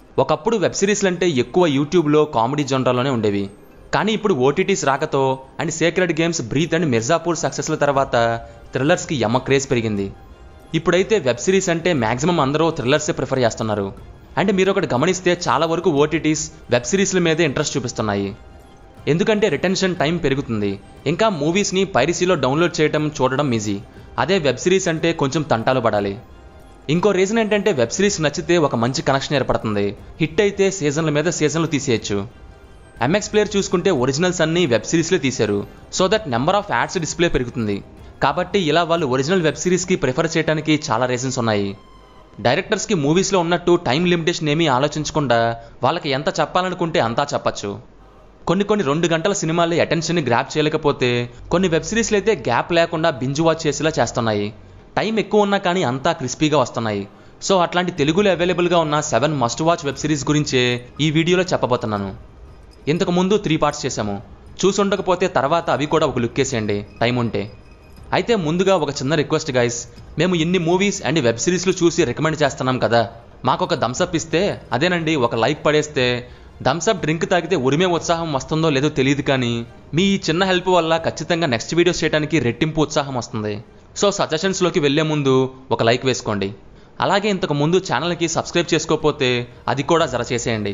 ఒకప్పుడు వెబ్ సిరీస్లు అంటే ఎక్కువ యూట్యూబ్లో కామెడీ జోనరాలోనే ఉండేవి కానీ ఇప్పుడు ఓటీటీస్ రాకతో and secret games breath and Mirzapur సక్సెస్ల తర్వాత థ్రిల్లర్స్కి యమ్మ క్రేజ్ పెరిగింది ఇప్పుడైతే వెబ్ సిరీస్ అంటే మ్యాక్సిమం అందరూ థ్రిల్లర్సే ప్రిఫర్ చేస్తున్నారు అండ్ మీరు ఒకటి గమనిస్తే చాలా వరకు ఓటీటీస్ వెబ్ సిరీస్ల మీదే ఇంట్రెస్ట్ చూపిస్తున్నాయి ఎందుకంటే రిటెన్షన్ టైం పెరుగుతుంది ఇంకా మూవీస్ని పైరసీలో డౌన్లోడ్ చేయడం చూడడం ఈజీ అదే వెబ్ సిరీస్ అంటే కొంచెం తంటాలు పడాలి ఇంకో రీజన్ ఏంటంటే వెబ్ సిరీస్ నచ్చితే ఒక మంచి కనెక్షన్ ఏర్పడుతుంది హిట్ అయితే సీజన్ల మీద సీజన్లు తీసేయచ్చు ఎంఎక్స్ ప్లేయర్ చూసుకుంటే ఒరిజినల్స్ అన్ని వెబ్ సిరీస్లే తీశారు so that number of ads display పెరుగుతుంది కాబట్టి ఇలా వాళ్ళు ఒరిజినల్ వెబ్ సిరీస్కి ప్రిఫర్ చేయడానికి చాలా రీజన్స్ ఉన్నాయి డైరెక్టర్స్కి మూవీస్లో ఉన్నట్టు టైం లిమిటేషన్ ఏమీ ఆలోచించకుండా వాళ్ళకి ఎంత చెప్పాలనుకుంటే అంతా చెప్పచ్చు కొన్ని కొన్ని రెండు గంటల సినిమాల్లో అటెన్షన్ని గ్రాప్ చేయలేకపోతే కొన్ని వెబ్ సిరీస్లు అయితే గ్యాప్ లేకుండా బింజు వాచ్ చేసేలా చేస్తున్నాయి టైం ఎక్కువ ఉన్నా కానీ అంతా క్రిస్పీగా వస్తున్నాయి సో అట్లాంటి తెలుగులో అవైలబుల్గా ఉన్న seven must watch web series గురించే ఈ వీడియోలో చెప్పబోతున్నాను ఇంతకు ముందు త్రీ పార్ట్స్ చేశాము చూసుండకపోతే తర్వాత అవి కూడా ఒక లుక్ వేసేయండి టైం ఉంటే అయితే ముందుగా ఒక చిన్న రిక్వెస్ట్ గైస్ మేము ఇన్ని మూవీస్ అండ్ వెబ్ సిరీస్లు చూసి రికమెండ్ చేస్తున్నాం కదా మాకు ఒక థమ్సప్ ఇస్తే అదేనండి ఒక లైక్ పడేస్తే థమ్సప్ డ్రింక్ తాగితే ఉరిమే ఉత్సాహం వస్తుందో లేదో తెలియదు కానీ మీ ఈ చిన్న హెల్ప్ వల్ల ఖచ్చితంగా నెక్స్ట్ వీడియోస్ చేయడానికి రెట్టింపు ఉత్సాహం వస్తుంది సో సజెషన్స్లోకి వెళ్లే ముందు ఒక లైక్ వేసుకోండి అలాగే ఇంతకు ముందు ఛానల్కి సబ్స్క్రైబ్ చేసుకోకపోతే అది కూడా జర చేసేయండి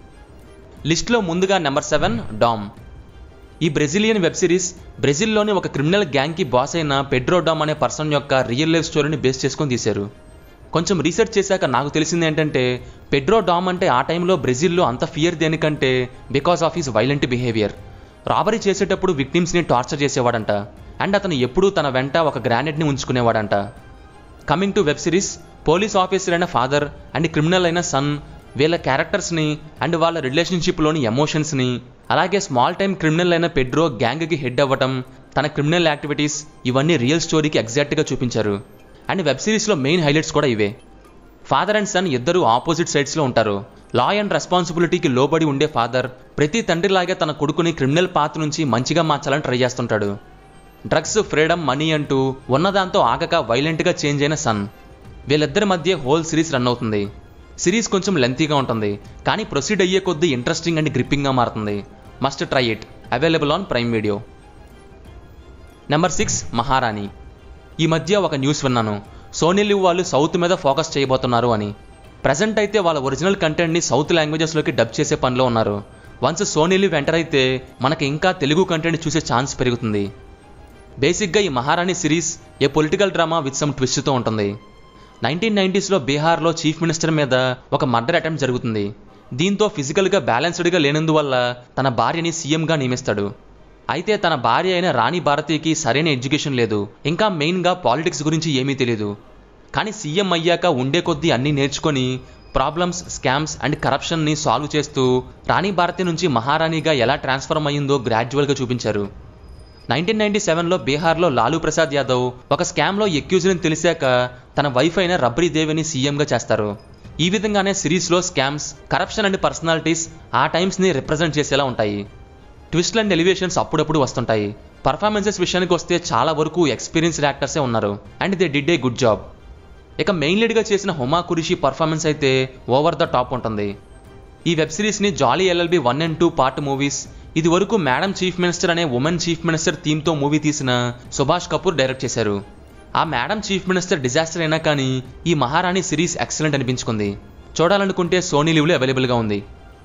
లిస్ట్లో ముందుగా నెంబర్ సెవెన్ డామ్ ఈ బ్రెజిలియన్ వెబ్ సిరీస్ బ్రెజిల్లోని ఒక క్రిమినల్ గ్యాంగ్కి బాస్ అయిన పెడ్రో డామ్ అనే పర్సన్ యొక్క రియల్ లైఫ్ స్టోరీని బేస్ చేసుకొని తీశారు కొంచెం రీసెర్చ్ చేశాక నాకు తెలిసింది ఏంటంటే పెడ్రో డామ్ అంటే ఆ టైంలో బ్రెజిల్లో అంత ఫియర్ దేనికంటే because of his violent behaviour robbery చేసేటప్పుడు విక్టిమ్స్ని టార్చర్ చేసేవాడంట అండ్ అతను ఎప్పుడూ తన వెంట ఒక గ్రానైట్ని ఉంచుకునేవాడంట coming to web series police officer అయిన ఫాదర్ అండ్ క్రిమినల్ అయిన సన్ వీళ్ళ క్యారెక్టర్స్ని అండ్ వాళ్ళ రిలేషన్షిప్లోని ఎమోషన్స్ని అలాగే స్మాల్ టైం క్రిమినల్ అయిన పెడ్రో గ్యాంగ్కి హెడ్ అవ్వటం తన క్రిమినల్ యాక్టివిటీస్ ఇవన్నీ రియల్ స్టోరీకి ఎగ్జాక్ట్గా చూపించారు అండ్ వెబ్ సిరీస్లో మెయిన్ హైలైట్స్ కూడా ఇవే ఫాదర్ అండ్ సన్ ఇద్దరు ఆపోజిట్ సైడ్స్లో ఉంటారు లా అండ్ రెస్పాన్సిబిలిటీకి లోబడి ఉండే ఫాదర్ ప్రతి తండ్రిలాగే తన కొడుకుని క్రిమినల్ పాత్ నుంచి మంచిగా మార్చాలని ట్రై చేస్తుంటాడు డ్రగ్స్ ఫ్రీడమ్ మనీ అంటూ ఉన్నదాంతో ఆగక వైలెంట్గా చేంజ్ అయిన సన్ వీళ్ళిద్దరి మధ్య హోల్ సిరీస్ రన్ అవుతుంది సిరీస్ కొంచెం లెంతీగా ఉంటుంది కానీ ప్రొసీడ్ అయ్యే కొద్దీ ఇంట్రెస్టింగ్ అండ్ గ్రిప్పింగ్గా మారుతుంది must try it available on prime video number six Maharani ఈ మధ్య ఒక న్యూస్ విన్నాను సోనీ లివ్ వాళ్ళు సౌత్ మీద ఫోకస్ చేయబోతున్నారు అని ప్రజెంట్ అయితే వాళ్ళ ఒరిజినల్ కంటెంట్ని సౌత్ లాంగ్వేజెస్లోకి డబ్ చేసే పనిలో ఉన్నారు వన్స్ సోనీ లివ్ ఎంటర్ అయితే మనకి ఇంకా తెలుగు కంటెంట్ చూసే ఛాన్స్ పెరుగుతుంది బేసిక్గా ఈ Maharani series a political drama with some ట్విస్ట్తో ఉంటుంది నైన్టీన్ నైంటీస్లో బీహార్లో చీఫ్ మినిస్టర్ మీద ఒక మర్డర్ అటెంప్ట్ జరుగుతుంది దీంతో ఫిజికల్గా బ్యాలెన్స్డ్గా లేనందువల్ల తన భార్యని సీఎంగా నియమిస్తాడు అయితే తన భార్య అయిన రాణి భారతికి సరైన ఎడ్యుకేషన్ లేదు ఇంకా మెయిన్గా పాలిటిక్స్ గురించి ఏమీ తెలియదు కానీ సీఎం అయ్యాక ఉండే కొద్దీ అన్నీ నేర్చుకొని ప్రాబ్లమ్స్ స్కామ్స్ అండ్ కరప్షన్ని సాల్వ్ చేస్తూ రాణి భారతి నుంచి మహారాణిగా ఎలా ట్రాన్స్ఫర్మ్ అయ్యిందో గ్రాడ్యువల్గా చూపించారు నైన్టీన్ నైన్టీ సెవెన్లో బీహార్లో లాలూ ప్రసాద్ యాదవ్ ఒక స్కామ్లో ఎక్యూజ్ని తెలిసాక తన వైఫ్ అయిన రబ్రీ దేవిని సీఎంగా చేస్తారు ఈ విధంగానే సిరీస్లో స్కామ్స్ కరప్షన్ అండ్ పర్సనాలిటీస్ ఆ టైమ్స్ని రిప్రజెంట్ చేసేలా ఉంటాయి ట్విస్ట్ అండ్ ఎలివేషన్స్ అప్పుడప్పుడు వస్తుంటాయి పర్ఫార్మెన్సెస్ విషయానికి వస్తే చాలా వరకు ఎక్స్పీరియన్స్డ్ యాక్టర్సే ఉన్నారు and they did a good job ఇక మెయిన్ లీడ్గా చేసిన హుమా కురిషి పర్ఫార్మెన్స్ అయితే ఓవర్ ద టాప్ ఉంటుంది ఈ వెబ్ సిరీస్ని Jolly LLB one and two part movies ఇది వరకు మేడం చీఫ్ మినిస్టర్ అనే ఉమెన్ చీఫ్ మినిస్టర్ థీమ్తో మూవీ తీసిన సుభాష్ కపూర్ డైరెక్ట్ చేశారు ఆ మేడం చీఫ్ మినిస్టర్ డిజాస్టర్ అయినా కానీ ఈ మహారాణి సిరీస్ ఎక్సలెంట్ అనిపించుకుంది చూడాలనుకుంటే సోనీ లివ్లో అవైలబుల్గా ఉంది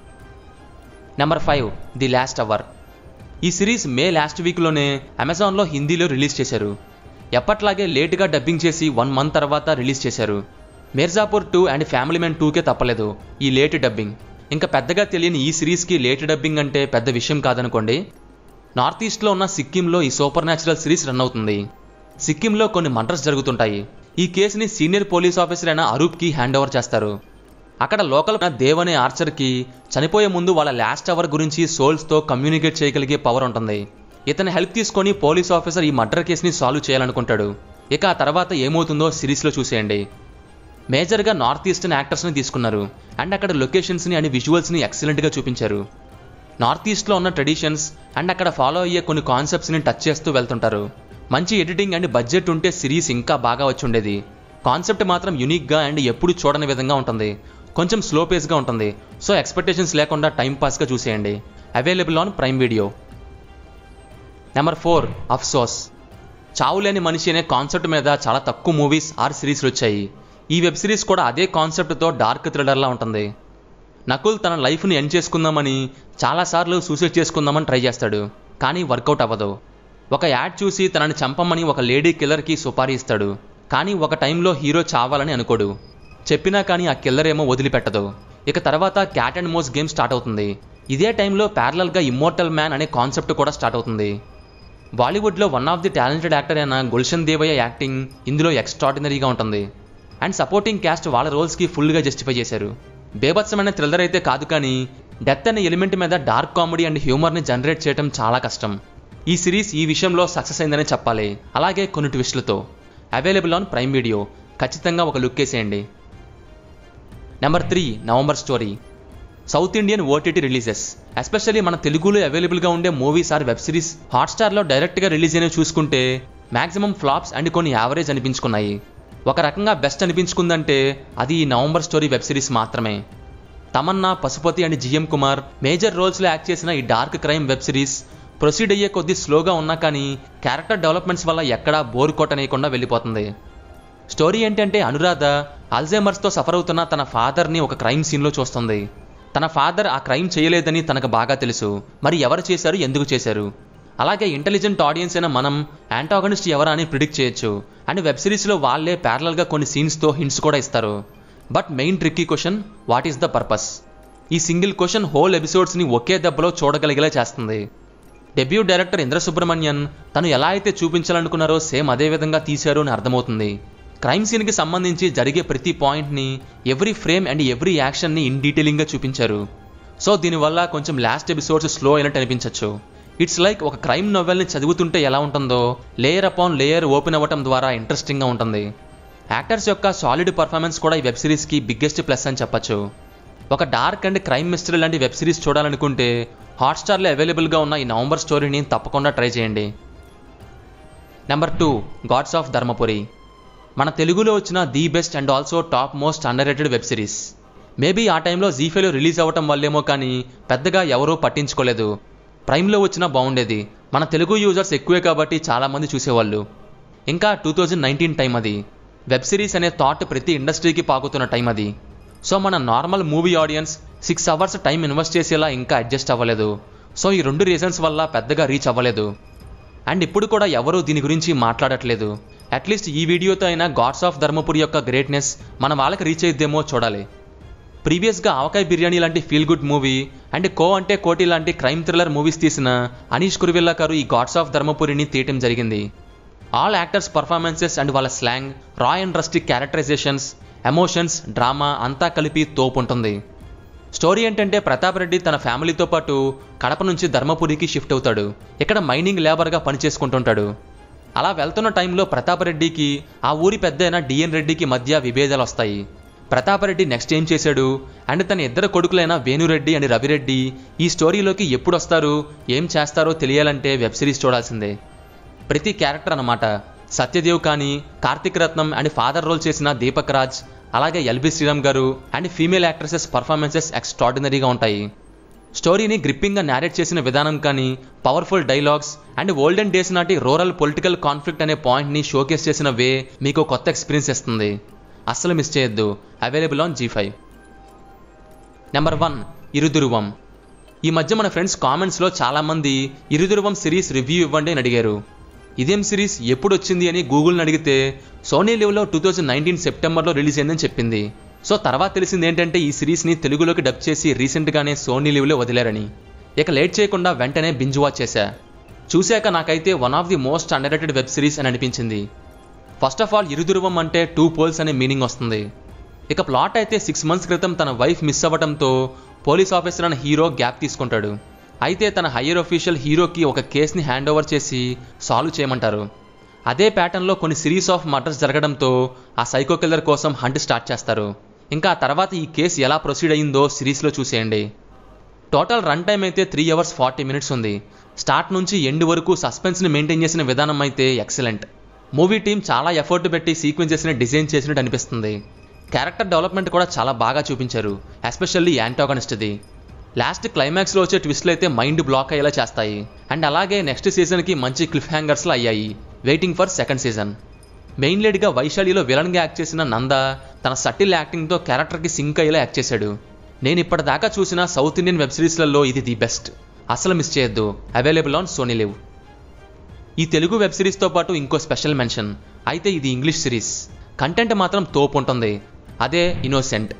number five the last hour ఈ సిరీస్ మే లాస్ట్ వీక్లోనే అమెజాన్లో హిందీలో రిలీజ్ చేశారు ఎప్పట్లాగే లేటుగా డబ్బింగ్ చేసి వన్ మంత్ తర్వాత రిలీజ్ చేశారు మిర్జాపూర్ టూ అండ్ ఫ్యామిలీ మ్యాన్ టూకే తప్పలేదు ఈ లేట్ డబ్బింగ్ ఇంకా పెద్దగా తెలియని ఈ సిరీస్కి లేట్ డబ్బింగ్ అంటే పెద్ద విషయం కాదనుకోండి నార్త్ ఈస్ట్లో ఉన్న సిక్కింలో ఈ సూపర్ న్యాచురల్ సిరీస్ రన్ అవుతుంది సిక్కింలో కొన్ని మర్డర్స్ జరుగుతుంటాయి ఈ కేసుని సీనియర్ పోలీస్ ఆఫీసర్ అయిన అరూప్కి హ్యాండ్ ఓవర్ చేస్తారు అక్కడ లోకల్ దేవ్ అనే ఆర్చర్కి చనిపోయే ముందు వాళ్ళ లాస్ట్ అవర్ గురించి సోల్స్తో కమ్యూనికేట్ చేయగలిగే పవర్ ఉంటుంది ఇతని హెల్ప్ తీసుకొని పోలీస్ ఆఫీసర్ ఈ మర్డర్ కేసుని సాల్వ్ చేయాలనుకుంటాడు ఇక ఆ తర్వాత ఏమవుతుందో సిరీస్లో చూసేయండి మేజర్గా నార్త్ ఈస్టర్న్ యాక్టర్స్ని తీసుకున్నారు అండ్ అక్కడ లొకేషన్స్ని అండ్ విజువల్స్ని ఎక్సలెంట్గా చూపించారు నార్త్ ఈస్ట్లో ఉన్న ట్రెడిషన్స్ అండ్ అక్కడ ఫాలో అయ్యే కొన్ని కాన్సెప్ట్స్ని టచ్ చేస్తూ వెళ్తుంటారు మంచి ఎడిటింగ్ అండ్ బడ్జెట్ ఉంటే సిరీస్ ఇంకా బాగా వచ్చి ఉండేది కాన్సెప్ట్ మాత్రం యునిక్గా అండ్ ఎప్పుడు చూడని విధంగా ఉంటుంది కొంచెం స్లో పేస్గా ఉంటుంది సో ఎక్స్పెక్టేషన్స్ లేకుండా టైం పాస్గా చూసేయండి available on prime video number four Afsos చావులేని మనిషి అనే కాన్సెప్ట్ మీద చాలా తక్కువ మూవీస్ ఆర్ సిరీస్లు వచ్చాయి ఈ వెబ్ సిరీస్ కూడా అదే కాన్సెప్ట్తో డార్క్ థ్రిల్లర్లా ఉంటుంది నకుల్ తన లైఫ్ని ఎండ్ చేసుకుందామని చాలాసార్లు సూసైడ్ చేసుకుందామని ట్రై చేస్తాడు కానీ వర్కౌట్ అవ్వదు ఒక యాడ్ చూసి తనని చంపమని ఒక లేడీ కిల్లర్కి సుపారీ ఇస్తాడు కానీ ఒక టైంలో హీరో చావాలని అనుకోడు చెప్పినా కానీ ఆ కిల్లర్ ఏమో వదిలిపెట్టదు ఇక తర్వాత cat and mouse game start అవుతుంది ఇదే టైంలో ప్యారలల్గా ఇమ్మోర్టల్ మ్యాన్ అనే కాన్సెప్ట్ కూడా స్టార్ట్ అవుతుంది బాలీవుడ్లో one of the talented actor అయిన గుల్షన్ దేవయ్య యాక్టింగ్ ఇందులో ఎక్స్ట్రాడినరీగా ఉంటుంది అండ్ సపోర్టింగ్ క్యాస్ట్ వాళ్ళ రోల్స్కి ఫుల్గా జస్టిఫై చేశారు బేభత్సమైన థ్రిల్లర్ అయితే కాదు కానీ డెత్ అనే ఎలిమెంట్ మీద డార్క్ కామెడీ అండ్ హ్యూమర్ని జనరేట్ చేయడం చాలా కష్టం ఈ సిరీస్ ఈ విషయంలో సక్సెస్ అయిందని చెప్పాలి అలాగే కొన్ని ట్విస్టులతో అవైలబుల్ ఆన్ ప్రైమ్ వీడియో ఖచ్చితంగా ఒక లుక్ వేసేయండి number three November Story south Indian OTT releases especially మన తెలుగులో అవైలబుల్గా ఉండే మూవీస్ ఆర్ వెబ్ సిరీస్ హాట్స్టార్లో డైరెక్ట్గా రిలీజ్ అయినవి చూసుకుంటే మాక్సిమం ఫ్లాప్స్ అండ్ కొన్ని యావరేజ్ అనిపించుకున్నాయి ఒక రకంగా బెస్ట్ అనిపించుకుందంటే అది ఈ నవంబర్ స్టోరీ వెబ్ సిరీస్ మాత్రమే Tamannaah Pasupathi and GM Kumar major రోల్స్లో యాక్ట్ చేసిన ఈ dark crime web series proceed అయ్యే కొద్దీ స్లోగా ఉన్నా కానీ క్యారెక్టర్ డెవలప్మెంట్స్ వల్ల ఎక్కడా బోర్ కొట్టనేయకుండా వెళ్ళిపోతుంది స్టోరీ ఏంటంటే అనురాధ అల్జైమర్స్తో సఫర్ అవుతున్న తన ఫాదర్ని ఒక క్రైమ్ సీన్లో చూస్తుంది తన ఫాదర్ ఆ క్రైమ్ చేయలేదని తనకు బాగా తెలుసు మరి ఎవరు చేశారు ఎందుకు చేశారు అలాగే ఇంటెలిజెంట్ ఆడియన్స్ అయిన మనం యాంటాగనిస్ట్ ఎవరా అని ప్రిడిక్ట్ చేయొచ్చు అండ్ వెబ్ సిరీస్లో వాళ్ళే ప్యారలల్గా కొన్ని సీన్స్తో హింట్స్ కూడా ఇస్తారు but main tricky question what is the purpose ఈ సింగిల్ క్వశ్చన్ హోల్ ఎపిసోడ్స్ని ఒకే దెబ్బలో చూడగలిగేలా చేస్తుంది డెబ్యూ డైరెక్టర్ ఇంద్ర సుబ్రహ్మణ్యన్ తను ఎలా అయితే చూపించాలనుకున్నారో సేమ్ అదే విధంగా తీశారు అని అర్థమవుతుంది క్రైమ్ సీన్కి సంబంధించి జరిగే ప్రతి పాయింట్ని ఎవ్రీ ఫ్రేమ్ అండ్ ఎవ్రీ యాక్షన్ని ఇన్ డీటెయిలింగ్గా చూపించారు సో దీనివల్ల కొంచెం లాస్ట్ ఎపిసోడ్స్ స్లో అయినట్టు అనిపించవచ్చు ఇట్స్ లైక్ ఒక క్రైమ్ నొవెల్ని చదువుతుంటే ఎలా ఉంటుందో లేయర్ అపాన్ లేయర్ ఓపెన్ అవ్వటం ద్వారా ఇంట్రెస్టింగ్గా ఉంటుంది యాక్టర్స్ యొక్క సాలిడ్ పర్ఫార్మెన్స్ కూడా ఈ వెబ్ సిరీస్కి బిగ్గెస్ట్ ప్లస్ అని చెప్పొచ్చు ఒక డార్క్ అండ్ క్రైమ్ మిస్టరీ లాంటి వెబ్ సిరీస్ చూడాలనుకుంటే హాట్స్టార్లో అవైలబుల్గా ఉన్న ఈ నవంబర్ స్టోరీని తప్పకుండా ట్రై చేయండి నెంబర్ టూ గాడ్స్ ఆఫ్ ధర్మపురి మన తెలుగులో వచ్చిన the best and also top most under web series maybe ఆ టైంలో జీఫేలో రిలీజ్ అవ్వటం వల్లేమో కానీ పెద్దగా ఎవరూ పట్టించుకోలేదు ప్రైమ్లో వచ్చినా బాగుండేది మన తెలుగు యూజర్స్ ఎక్కువే కాబట్టి చాలామంది చూసేవాళ్ళు ఇంకా టూ థౌజండ్ నైన్టీన్ టైం అది వెబ్ సిరీస్ అనే థాట్ ప్రతి ఇండస్ట్రీకి పాకుతున్న టైం అది సో మన normal movie audience six hours time invest చేసేలా ఇంకా అడ్జస్ట్ అవ్వలేదు సో ఈ రెండు రీజన్స్ వల్ల పెద్దగా రీచ్ అవ్వలేదు అండ్ ఇప్పుడు కూడా ఎవరూ దీని గురించి మాట్లాడట్లేదు అట్లీస్ట్ ఈ వీడియోతో అయినా గాడ్స్ ఆఫ్ ధర్మపురి యొక్క గ్రేట్నెస్ మన వాళ్ళకి రీచ్ అయిద్దేమో చూడాలి ప్రీవియస్గా ఆవకాయ బిర్యానీ లాంటి feel good movie and Ko Ante Koti లాంటి క్రైమ్ థ్రిల్లర్ మూవీస్ తీసిన అనీష్ కురువిల్లా గారు ఈ గాడ్స్ ఆఫ్ ధర్మపురిని తీయటం జరిగింది ఆల్ యాక్టర్స్ పర్ఫార్మెన్సెస్ అండ్ వాళ్ళ slang raw and rustic characterisations emotions drama అంతా కలిపి తోపు ఉంటుంది స్టోరీ ఏంటంటే ప్రతాప్ రెడ్డి తన ఫ్యామిలీతో పాటు కడప నుంచి ధర్మపురికి షిఫ్ట్ అవుతాడు ఇక్కడ మైనింగ్ లేబర్గా పనిచేసుకుంటుంటాడు అలా వెళ్తున్న టైంలో ప్రతాప్ రెడ్డికి ఆ ఊరి పెద్ద అయిన డిఎన్ రెడ్డికి మధ్య విభేదాలు వస్తాయి ప్రతాప్ రెడ్డి నెక్స్ట్ ఏం చేశాడు అండ్ తన ఇద్దరు కొడుకులైన వేణురెడ్డి అండ్ రవిరెడ్డి ఈ స్టోరీలోకి ఎప్పుడు వస్తారు ఏం చేస్తారో తెలియాలంటే వెబ్ సిరీస్ చూడాల్సిందే ప్రతి క్యారెక్టర్ అన్నమాట సత్యదేవ్ కానీ Karthik Rathnam and father role చేసిన దీపక్ రాజ్ అలాగే ఎల్బి శ్రీరామ్ గారు అండ్ ఫీమేల్ యాక్ట్రెసెస్ పర్ఫార్మెన్సెస్ ఎక్స్ట్రాడినరీగా ఉంటాయి స్టోరీని గ్రిప్పింగ్గా నేరేట్ చేసిన విధానం కానీ powerful dialogues and olden days నాటి రూరల్ పొలిటికల్ కాన్ఫ్లిక్ట్ అనే పాయింట్ని షోకేస్ చేసిన వే మీకు కొత్త ఎక్స్పీరియన్స్ ఇస్తుంది అస్సలు మిస్ చేయొద్దు available on ZEE five number one Irudhuruvam ఈ మధ్య మన ఫ్రెండ్స్ కామెంట్స్లో చాలామంది ఇరుదురువం సిరీస్ రివ్యూ ఇవ్వండి అని అడిగారు ఇదేం సిరీస్ ఎప్పుడు వచ్చింది అని గూగుల్ని అడిగితే సోనీ లివ్లో టూ థౌజండ్ నైన్టీన్ సెప్టెంబర్లో రిలీజ్ అయిందని చెప్పింది సో తర్వాత తెలిసింది ఏంటంటే ఈ సిరీస్ని తెలుగులోకి డబ్ చేసి రీసెంట్గానే సోనీ లివ్లో వదిలారని ఇక లేట్ చేయకుండా వెంటనే బింజ్ వాచ్ చేశా చూశాక నాకైతే one of the most underrated web series అని అనిపించింది ఫస్ట్ ఆఫ్ ఆల్ ఇరుదురువం అంటే టూ పోల్స్ అనే మీనింగ్ వస్తుంది ఇక ప్లాట్ అయితే సిక్స్ మంత్స్ క్రితం తన వైఫ్ మిస్ అవ్వడంతో పోలీస్ ఆఫీసర్ అనే హీరో గ్యాప్ తీసుకుంటాడు అయితే తన హయ్యర్ అఫీషియల్ హీరోకి ఒక కేసుని హ్యాండ్ ఓవర్ చేసి సాల్వ్ చేయమంటారు అదే ప్యాటర్న్లో కొన్ని సిరీస్ ఆఫ్ మర్డర్స్ జరగడంతో ఆ సైకో కిల్లర్ కోసం హంట్ స్టార్ట్ చేస్తారు ఇంకా ఆ తర్వాత ఈ కేసు ఎలా ప్రొసీడ్ అయ్యిందో సిరీస్లో చూసేయండి టోటల్ రన్ టైం అయితే త్రీ అవర్స్ ఫార్టీ మినిట్స్ ఉంది స్టార్ట్ నుంచి ఎండ్ వరకు సస్పెన్స్ని మెయింటైన్ చేసిన విధానం అయితే ఎక్సలెంట్ మూవీ టీం చాలా ఎఫర్ట్ పెట్టి సీక్వెన్సెస్ని డిజైన్ చేసినట్టు అనిపిస్తుంది క్యారెక్టర్ డెవలప్మెంట్ కూడా చాలా బాగా చూపించారు ఎస్పెషల్లీ యాంటాగనిస్ట్ది లాస్ట్ క్లైమాక్స్లో వచ్చే ట్విస్ట్లు అయితే మైండ్ బ్లాక్ అయ్యేలా చేస్తాయి అండ్ అలాగే నెక్స్ట్ సీజన్కి మంచి క్లిఫ్ హ్యాంగర్స్లో అయ్యాయి waiting for second season main లీడ్గా వైశాలిలో విలన్గా యాక్ట్ చేసిన నంద తన సటిల్ యాక్టింగ్తో క్యారెక్టర్కి సింక్ అయ్యేలా యాక్ట్ చేశాడు నేను ఇప్పటిదాకా చూసిన సౌత్ ఇండియన్ వెబ్ సిరీస్లలో ఇది ది బెస్ట్ అసలు మిస్ చేయొద్దు అవైలబుల్ ఆన్ సోనీ లివ్ ఈ తెలుగు వెబ్ సిరీస్తో పాటు ఇంకో స్పెషల్ మెన్షన్ అయితే ఇది ఇంగ్లీష్ సిరీస్ కంటెంట్ మాత్రం తోపు ఉంటుంది అదే ఇన్నోసెంట్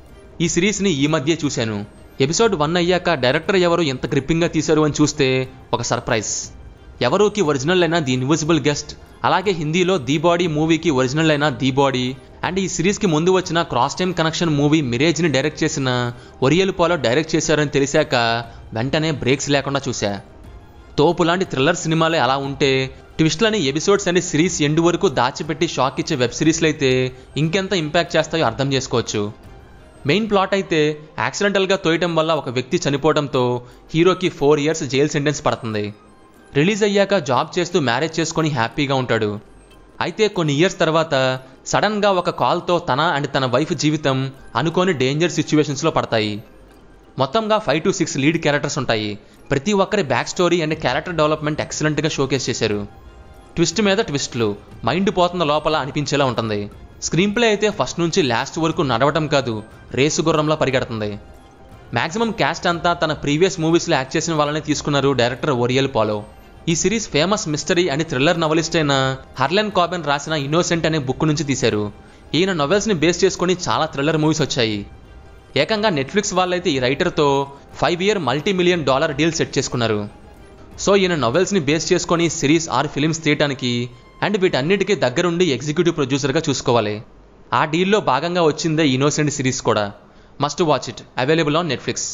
ఈ సిరీస్ని ఈ మధ్య చూశాను ఎపిసోడ్ వన్ అయ్యాక డైరెక్టర్ ఎవరు ఎంత గ్రిప్పింగ్గా తీశారు అని చూస్తే ఒక సర్ప్రైజ్ ఎవరుకి ఒరిజినల్ అయిన ది ఇన్విజిబుల్ గెస్ట్ అలాగే హిందీలో ది బాడీ మూవీకి ఒరిజినల్ అయిన ది బాడీ అండ్ ఈ సిరీస్కి ముందు వచ్చిన క్రాస్ టైమ్ కనెక్షన్ మూవీ మిరేజ్ని డైరెక్ట్ చేసిన ఒరియల్ పాలో డైరెక్ట్ చేశారని తెలిసాక వెంటనే బ్రేక్స్ లేకుండా చూశా తోపు లాంటి థ్రిల్లర్ సినిమాలే అలా ఉంటే ట్విస్ట్లని ఎపిసోడ్స్ అనే సిరీస్ ఎండు వరకు దాచిపెట్టి షాక్ ఇచ్చే వెబ్ సిరీస్లు అయితే ఇంకెంత ఇంపాక్ట్ చేస్తాయో అర్థం చేసుకోవచ్చు మెయిన్ ప్లాట్ అయితే యాక్సిడెంటల్గా తోయటం వల్ల ఒక వ్యక్తి చనిపోవడంతో హీరోకి ఫోర్ ఇయర్స్ జైలు సెంటెన్స్ పడుతుంది రిలీజ్ అయ్యాక జాబ్ చేస్తూ మ్యారేజ్ చేసుకొని హ్యాపీగా ఉంటాడు అయితే కొన్ని ఇయర్స్ తర్వాత సడన్గా ఒక కాల్తో తన అండ్ తన వైఫ్ జీవితం అనుకోని డేంజర్ సిచ్యువేషన్స్లో పడతాయి మొత్తంగా five to six lead characters ఉంటాయి ప్రతి ఒక్కరి back story and character development ఎక్సలెంట్గా షోకేస్ చేశారు ట్విస్ట్ మీద ట్విస్ట్లు మైండ్ పోతున్న లోపల అనిపించేలా ఉంటుంది స్క్రీన్ ప్లే అయితే ఫస్ట్ నుంచి లాస్ట్ వరకు నడవటం కాదు రేసు గుర్రంలా పరిగెడుతుంది మాక్సిమం క్యాస్ట్ అంతా తన ప్రీవియస్ మూవీస్లో యాక్ట్ చేసిన వాళ్ళని తీసుకున్నారు డైరెక్టర్ ఒరియల్ పాలో ఈ సిరీస్ ఫేమస్ మిస్టరీ అని థ్రిల్లర్ నవలిస్ట్ అయిన హర్లెన్ కాబెన్ రాసిన ఇన్నోసెంట్ అనే బుక్ నుంచి తీశారు ఈయన నవెల్స్ని బేస్ చేసుకొని చాలా థ్రిల్లర్ మూవీస్ వచ్చాయి ఏకంగా నెట్ఫ్లిక్స్ వాళ్ళైతే ఈ రైటర్తో five year multi million dollar deal set చేసుకున్నారు సో ఈయన నవెల్స్ని బేస్ చేసుకొని సిరీస్ ఆర్ ఫిలిమ్స్ తీయటానికి అండ్ వీటన్నిటికీ దగ్గరుండి ఎగ్జిక్యూటివ్ ప్రొడ్యూసర్గా చూసుకోవాలి ఆ డీల్లో భాగంగా వచ్చిందే ఇన్నోసెంట్ సిరీస్ కూడా must watch it available on Netflix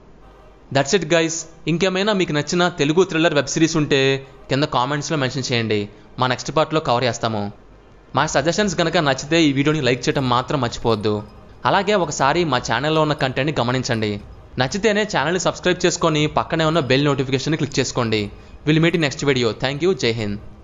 that's it guys ఇంకేమైనా మీకు నచ్చిన తెలుగు థ్రిల్లర్ వెబ్ సిరీస్ ఉంటే కింద కామెంట్స్లో మెన్షన్ చేయండి మా నెక్స్ట్ పార్ట్లో కవర్ చేస్తాము మా సజెషన్స్ కనుక నచ్చితే ఈ వీడియోని లైక్ చేయడం మాత్రం మర్చిపోవద్దు అలాగే ఒకసారి మా ఛానల్లో ఉన్న కంటెంట్ని గమనించండి నచ్చితేనే ఛానల్ని సబ్స్క్రైబ్ చేసుకొని పక్కనే ఉన్న బెల్ నోటిఫికేషన్ క్లిక్ చేసుకోండి will meet next video thank you Jai Hind